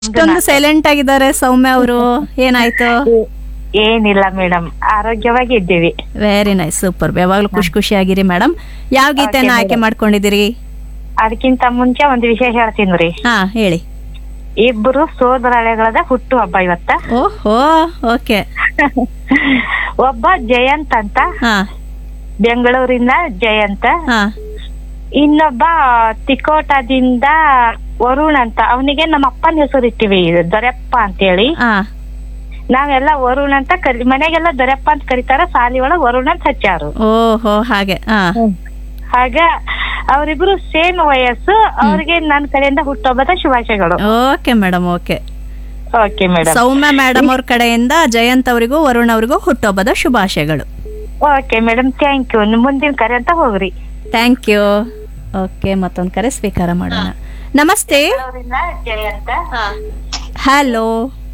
ಇಷ್ಟೊಂದು ಸೈಲೆಂಟ್ ಆಗಿದ್ದಾರೆ ಸೌಮ್ಯ ಅವರು ಏನಾಯ್ತು ಏನಿಲ್ಲ ಮೇಡಮ್ ಆರೋಗ್ಯವಾಗಿ ಇದ್ದೀವಿ ವೆರಿ ನೈಸ್ ಸೂಪರ್ ಯಾವಾಗ್ಲೂ ಖುಷಿ ಖುಷಿಯಾಗಿರಿ ಮೇಡಮ್ ಯಾವ ಗೀತೆನ Okay, ಆಯ್ಕೆ ಮಾಡ್ಕೊಂಡಿದ್ದೀರಿ ಅದಕ್ಕಿಂತ ಮುಂಚೆ ಒಂದು ವಿಷಯ ಹೇಳ್ತೀನಿ ರೀ ಹಾ ಹೇಳಿ ಇಬ್ರು ಸೋದರಳೆಗಳದ ಹುಟ್ಟು ಹಬ್ಬ ಇವತ್ತ ಓಹೋ ಓಕೆ ಒಬ್ಬ ಜಯಂತ್ ಅಂತ ಹಾ ಬೆಂಗಳೂರಿನ ಜಯಂತ್ ಹಾ ಇನ್ನೊಬ್ಬ ತಿಕೋಟದಿಂದ ವರುಣ್ ಅಂತ ಅವನಿಗೆ ನಮ್ಮ ಅಪ್ಪನ ಹೆಸರು ಇಟ್ಟಿವಿ ದೊರೆಪ್ಪ ಅಂತೇಳಿ ಹಾ ನಾವೆಲ್ಲ ವರುಣ್ ಅಂತ ಕರಿ ಮನೆಗೆಲ್ಲ ದೊರೆಪ್ಪ ಅಂತ ಕರಿತಾರ ಸಾಲಿ ಒಳಗ್ ವರುಣ್ ಅಂತ ಹಚ್ಚಾರು ಓಹೋ ಹಾಗೆ ಹಾ ಹಾಗ ಅವರಿಬ್ರು ಸೇಮ್ ವಯಸ್ಸು ಅವ್ರಿಗೆ ನನ್ನ ಕಡೆಯಿಂದ ಹುಟ್ಟುಹಬ್ಬದ ಶುಭಾಶಯಗಳು okay madam okay okay madam Soumya madam ಅವ್ರ ಕಡೆಯಿಂದ ಜಯಂತ್ ಅವರಿಗೂ ವರುಣ್ ಅವರಿಗೂ ಹುಟ್ಟುಹಬ್ಬದ ಶುಭಾಶಯಗಳು ಓಕೆ ಮೇಡಮ್ ಥ್ಯಾಂಕ್ ಯು ಮುಂದಿನ ಕರೆ ಅಂತ ಹೋಗ್ರಿ ಥ್ಯಾಂಕ್ ಯು ಓಕೆ ಮತ್ತೊಂದು ಕರೆ ಸ್ವೀಕಾರ ಮಾಡೋಣ ನಮಸ್ತೆ ಜಯಂತ ಹಲೋ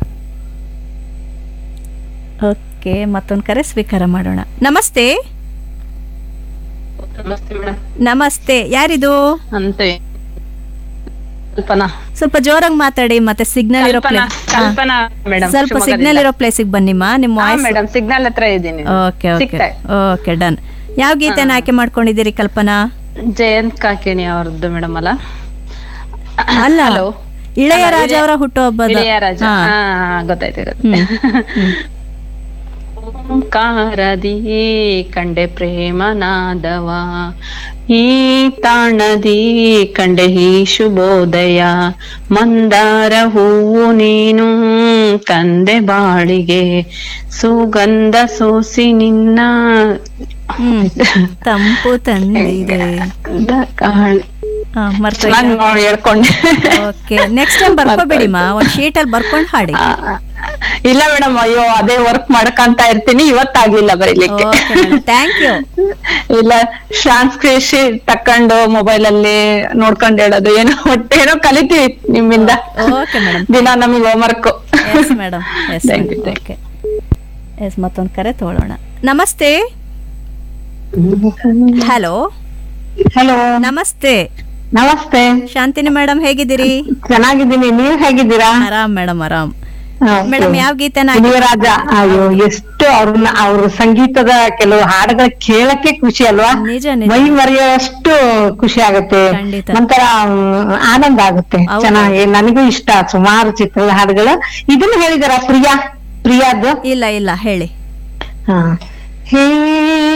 ಓಕೆ ಮತ್ತೊಂದು ಕರೆ ಸ್ವೀಕಾರ ಮಾಡೋಣ ನಮಸ್ತೆ ನಮಸ್ತೆ ಮೇಡಮ್ ನಮಸ್ತೆ ಯಾರಿದು ಅಂತೆ ಕಲ್ಪನಾ ಸ್ವಲ್ಪ ಜೋರಾಗಿ ಮಾತಾಡಿ ಮತ್ತೆ ಸಿಗ್ನಲ್ ಇರೋ ಕಲ್ಪನಾ ಪ್ಲೇಸ್ ಕಲ್ಪನಾ ಮೇಡಮ್ ಸ್ವಲ್ಪ ಸಿಗ್ನಲ್ ಇರೋ ಪ್ಲೇಸಿಗೆ ಬನ್ನಿಮ್ಮ ನಿಮ್ಮ ವಾಯ್ಸ್ ಮೇಡಮ್ ಸಿಗ್ನಲ್ ಹತ್ರ ಇದ್ದೀನಿ ಓಕೆ ಓಕೆ ಸಿಗ್ತಾ ಓಕೆ ಡನ್ ಯಾವ ಗೀತೆನ ಆಯ್ಕೆ ಮಾಡ್ಕೊಂಡಿದ್ದೀರಿ ಕಲ್ಪನಾ ಜಯಂತ್ ಕಾಕಿಣಿ ಅವ್ರದ್ದು ಮೇಡಮ್ ಅಲ್ಲ ಅಲ್ಲ Hello. ಇಳೆಯರಾಜ ಅವರ ಹುಟ್ಟುಹಬ್ಬದ ಇಳೆಯರಾಜ ಹಾ. ಹಾ ಗೊತ್ತಾಯ್ತು ಗೊತ್ತಾಯ್ತು ಓಂಕಾರದಿ ಕಂಡೆ ಪ್ರೇಮನಾದವ ಈ ತಾಣದಿ ಕಂಡೆ ಈ ಶುಭೋದಯ ಮಂದಾರ ಹೂವು ನೀನು ತಂದೆ ಬಾಳಿಗೆ ಸುಗಂಧ ಸೋಸಿ ನಿನ್ನ ಹ್ಮ್ ತಂಪು ತಂದಿದೆ ಕಾಣ್- ಹಾ ಮರ್ತ ಚೆನ್ನಾಗ್ ನೋಡಿ ಹೇಳ್ಕೊಂಡೆ ಓಕೆ ನೆಕ್ಸ್ಟ್ ಟೈಮ್ ಬರ್ಕೋಬೇಡಿಮ್ಮ ಒಂದ್ ಶೀಟ್ ಅಲ್ಲಿ ಬರ್ಕೊಂಡ್ ಹಾಡಿ ಆ, ಇಲ್ಲ ಮೇಡಮ್ ಅಯ್ಯೋ ಅದೇ ವರ್ಕ್ ಮಾಡ್ಕಂತ ಇರ್ತೀನಿ ಇವತ್ತಾಗ್ಲಿಲ್ಲ ಬರೀಲಿಕ್ಕೆ ಓಕೆ ಥ್ಯಾಂಕ್ ಯು ಇಲ್ಲ ಟ್ರಾನ್ಸ್ಕ್ರಿಷಿ ತಕೊಂಡು ಮೊಬೈಲ್ ಅಲ್ಲಿ ನೋಡ್ಕೊಂಡ್ ಹೇಳೋದು ಏನೋ ಒಟ್ಟು ಏನೋ ಕಲಿತೀವಿ ನಿಮ್ಮಿಂದ ಓಕೆ ಮೇಡಮ್ ದಿನ ನಮಗೆ homework yes madam yes Thank you, thank okay yes ಮತ್ತೊಂದು ಕರೆ ತಗೊಳ್ಳೋಣ ನಮಸ್ತೆ ಹಲೋ ಹಲೋ ನಮಸ್ತೆ ನಮಸ್ತೆ ಶಾಂತಿನಿ ಮೇಡಮ್ ಹೇಗಿದ್ದೀರಿ ಚೆನ್ನಾಗಿದ್ದೀನಿ ನೀವ್ ಹೇಗಿದ್ದೀರಾ ಆರಾಮ್ ಮೇಡಮ್ ಆರಾಮ್ ಹಾ, ಮೇಡಮ್ ಯಾವ ಗೀತೆನ ಆಯ್ಕೆ- ಇಳಿಯರಾಜ ಅಯ್ಯೋ ಎಷ್ಟು ಅವ್ರನ್ನ ಅವ್ರ ಸಂಗೀತದ ಕೆಲವು ಹಾಡುಗಳ ಕೇಳಕ್ಕೆ ಖುಷಿ ಅಲ್ವಾ ನಿಜ ನಿಜ ಮೈ ಮರೆಯೋಷ್ಟು ಖುಷಿ ಆಗುತ್ತೆ ಖಂಡಿತ. ಒಂಥರ ಮ್, ಆನಂದ ಆಗುತ್ತೆ ಹೌದು. ಚೆನ್ನಾಗಿ ನನಗೂ ಇಷ್ಟ ಸುಮಾರು ಚಿತ್ರದ ಹಾಡುಗಳು ಇದನ್ನ ಹೇಳಿದಾರ ಪ್ರಿಯಾ ಪ್ರಿಯಾದ್ದು ಇಲ್ಲ ಇಲ್ಲ ಹೇಳಿ ಹಾ ಹೇ